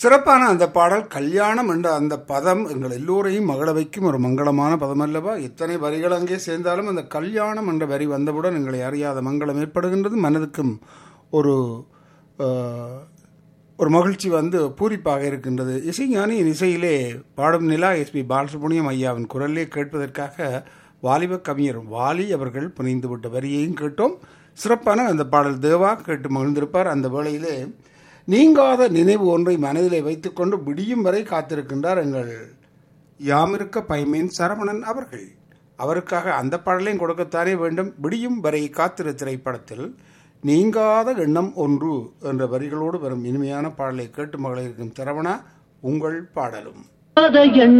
சிறப்பான அந்த பாடல் கல்யாணம் என்ற அந்த பதம் எங்கள் எல்லோரையும் மகள வைக்கும் ஒரு மங்களமான பதம் அல்லவா இத்தனை வரிகள் அங்கே சேர்ந்தாலும் அந்த கல்யாணம் என்ற வரி வந்தவுடன் எங்களை அறியாத மங்களம் ஏற்படுகின்றது மனதுக்கும் ஒரு அஹ், ஒரு மகிழ்ச்சி வந்து பூரிப்பாக இருக்கின்றது இசைஞானியின் இசையிலே பாடும் நிலா எஸ்பி பாலசுப்ரமணியம் ஐயாவின் குரலே கேட்பதற்காக வாலிப கவிஞர் வாலி அவர்கள் புனைந்துவிட்ட வரியையும் கேட்டோம் சிறப்பான அந்த பாடல் தேவா கேட்டு மகிழ்ந்திருப்பார் அந்த வேளையிலே நீங்காத நினைவு ஒன்றை மனதிலே வைத்துக்கொண்டு விடியும் வரை காத்திருக்கின்றார் எங்கள் யாமிருக்க பைமேன் சரவணன் அவர்கள் அவருக்காக அந்த பாடலையும் கொடுக்கத்தானே வேண்டும் விடியும் வரை காத்திரு திரைப்படத்தில் நீங்காத எண்ணம் ஒன்று என்ற வரிகளோடு வரும் இனிமையான பாடலை கேட்டு மகளிருக்கும் சரவணா உங்கள் பாடலும் அதை எண்ண